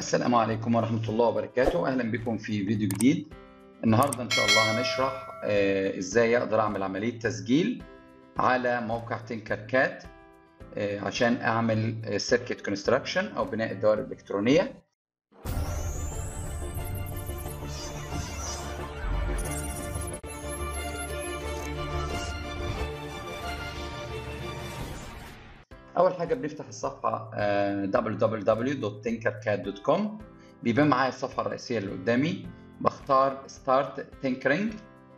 السلام عليكم ورحمة الله وبركاته أهلا بكم في فيديو جديد النهاردة إن شاء الله هنشرح آه، إزاي أقدر أعمل عملية تسجيل على موقع تينكر كات آه، عشان أعمل سيركت كونستراكشن أو بناء الدوائر الإلكترونية اول حاجه بنفتح الصفحه آه، www.tinkercad.com بيبان معايا الصفحه الرئيسيه اللي قدامي بختار ستارت تينكرينج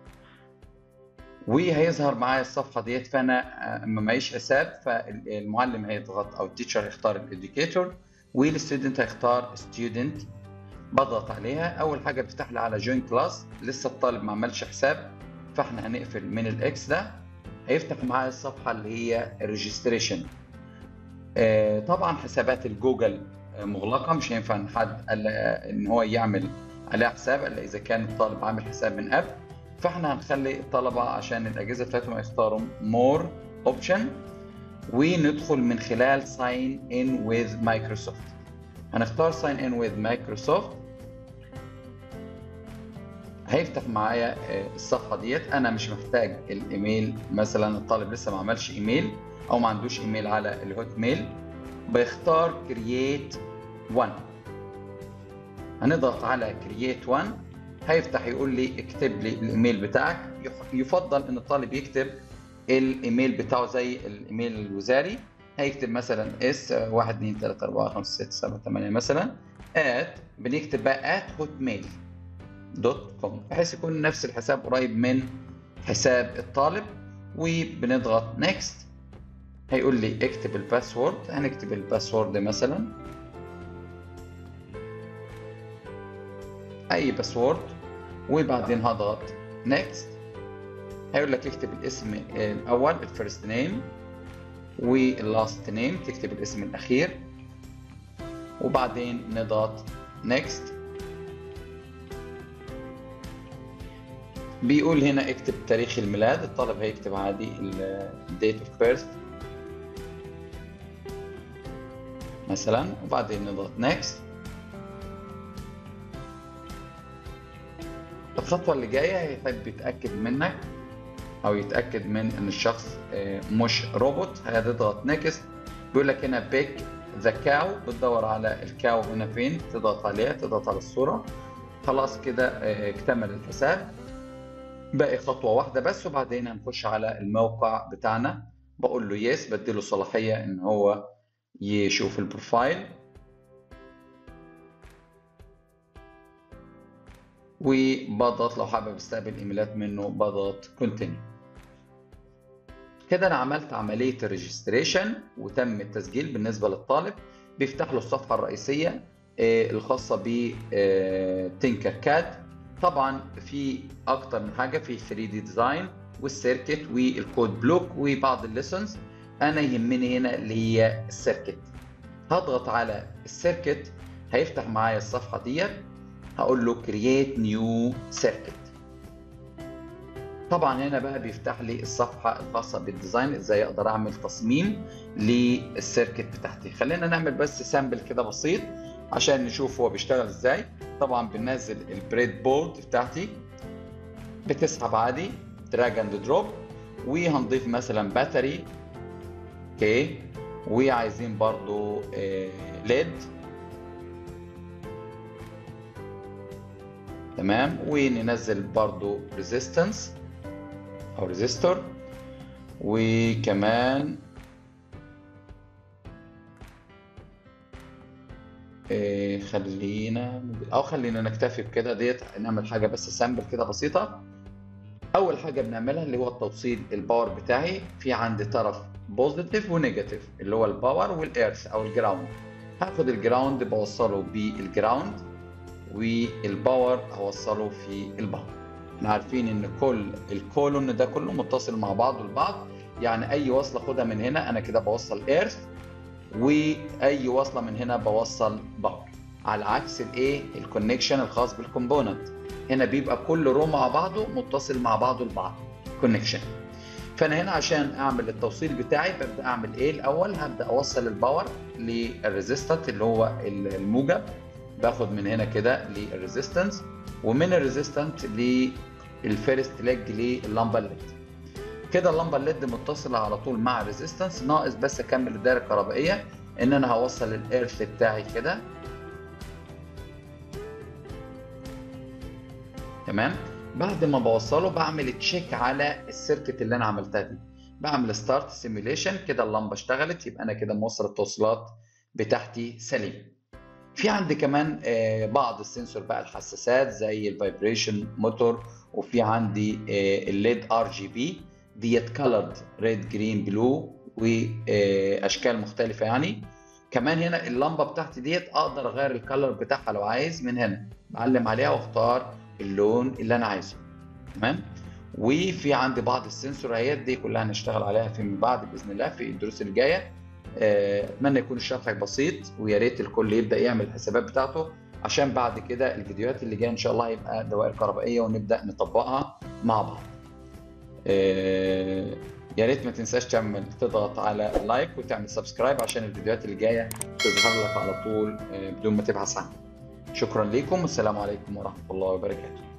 وهيظهر معايا الصفحه ديت فانا آه، ما معيش حساب فالمعلم هيضغط او التيتشر هيختار الاديوكيتور والستودنت هيختار ستودنت بضغط عليها اول حاجه بتفتح لي على جوين كلاس لسه الطالب ما عملش حساب فاحنا هنقفل من الاكس ده هيفتح معايا الصفحه اللي هي الريجستريشن آه، طبعا حسابات الجوجل آه، مغلقه مش هينفع ان حد الا ان هو يعمل عليها حساب الا اذا كان الطالب عامل حساب من قبل فاحنا هنخلي الطلبه عشان الاجهزه بتاعتهم يختاروا مور اوبشن وندخل من خلال ساين ان وذ مايكروسوفت هنختار ساين ان وذ مايكروسوفت هيفتح معايا آه، الصفحه ديت انا مش محتاج الايميل مثلا الطالب لسه ما عملش ايميل او ما عندوش ايميل على الهوت ميل بيختار كرييت 1 هنضغط على كرييت 1 هيفتح يقول لي اكتب لي الايميل بتاعك يفضل ان الطالب يكتب الايميل بتاعه زي الايميل الوزاري هيكتب مثلا اس 1 2 3 4 5 6 7 8 مثلا ات بنكتب بقى ات هوت ميل دوت كوم بحيث يكون نفس الحساب قريب من حساب الطالب وبنضغط نيكست هيقول لي اكتب الباسورد هنكتب الباسورد مثلا اي باسورد وبعدين هضغط نيكست هيقول لك اكتب الاسم الاول الفيرست نيم واللاست نيم تكتب الاسم الاخير وبعدين نضغط نيكست بيقول هنا اكتب تاريخ الميلاد الطالب هيكتب عادي الديت اوف بيرث مثلا وبعدين نضغط نيكست الخطوة اللي جاية هيحب يتأكد منك أو يتأكد من إن الشخص آه، مش روبوت هتضغط نيكست بيقول لك هنا بيك ذا كاو بتدور على الكاو هنا فين تضغط عليها تضغط على الصورة خلاص كده آه، اكتمل الحساب باقي خطوة واحدة بس وبعدين هنخش على الموقع بتاعنا بقول له يس بديله صلاحية إن هو يشوف البروفايل وبضغط لو حابب استقبل ايميلات منه بضغط كونتينيو كده انا عملت عمليه الريجستريشن وتم التسجيل بالنسبه للطالب بيفتح له الصفحه الرئيسيه آه، الخاصه ب تينكر كاد طبعا في اكتر من حاجه في 3 دي ديزاين والسيركت والكود بلوك وبعض الليسونز انا يهمني هنا اللي هي السيركت هضغط على السيركت هيفتح معايا الصفحه ديت هقول له كرييت نيو سيركت طبعا هنا بقى بيفتح لي الصفحه الخاصه بالديزاين ازاي اقدر اعمل تصميم للسيركت بتاعتي خلينا نعمل بس سامبل كده بسيط عشان نشوف هو بيشتغل ازاي طبعا بننزل البريد بورد بتاعتي بتسحب عادي دراج اند دروب وهنضيف مثلا باتري اوكي وعايزين برضو ليد تمام وننزل برضو ريزيستنس او ريزيستور وكمان إيه خلينا او خلينا نكتفي بكده ديت نعمل حاجه بس سامبل كده بسيطه اول حاجه بنعملها اللي هو التوصيل الباور بتاعي في عندي طرف بوزيتيف ونيجاتيف اللي هو الباور والايرث او الجراوند هاخد الجراوند بوصله بالجراوند والباور هوصله في الباور احنا عارفين ان كل الكولون ده كله متصل مع بعضه البعض يعني اي وصله اخدها من هنا انا كده بوصل ايرث واي وصله من هنا بوصل باور على عكس الايه الكونكشن الخاص بالكومبوننت هنا بيبقى كل رو مع بعضه متصل مع بعضه البعض كونكشن فانا هنا عشان اعمل التوصيل بتاعي ببدا اعمل ايه الاول هبدا اوصل الباور للريزيستنت اللي هو الموجب باخد من هنا كده للريزيستنس ومن الريزيستنت للفيرست ليج لللمبه الليد كده اللمبه الليد متصله على طول مع الريزيستنس ناقص بس اكمل الدايره الكهربائيه ان انا هوصل الايرث بتاعي كده تمام بعد ما بوصله بعمل تشيك على السيركت اللي انا عملتها دي بعمل ستارت سيميوليشن كده اللمبه اشتغلت يبقى انا كده موصل التوصيلات بتاعتي سليم في عندي كمان بعض السنسور بقى الحساسات زي الفايبريشن موتور وفي عندي الليد ار جي بي ديت كولرد ريد جرين بلو واشكال مختلفه يعني كمان هنا اللمبه بتاعتي ديت اقدر اغير الكالر بتاعها لو عايز من هنا بعلم عليها واختار اللون اللي انا عايزه تمام وفي عندي بعض السنسوريات دي كلها هنشتغل عليها فيما بعد باذن الله في الدروس الجايه اتمنى يكون الشرح بسيط ويا ريت الكل يبدا يعمل الحسابات بتاعته عشان بعد كده الفيديوهات اللي جايه ان شاء الله يبقى دوائر كهربائيه ونبدا نطبقها مع بعض يا ريت ما تنساش تعمل تضغط على لايك وتعمل سبسكرايب عشان الفيديوهات اللي جايه تظهر لك على طول بدون ما تبحث عنها شكرا لكم والسلام عليكم ورحمه الله وبركاته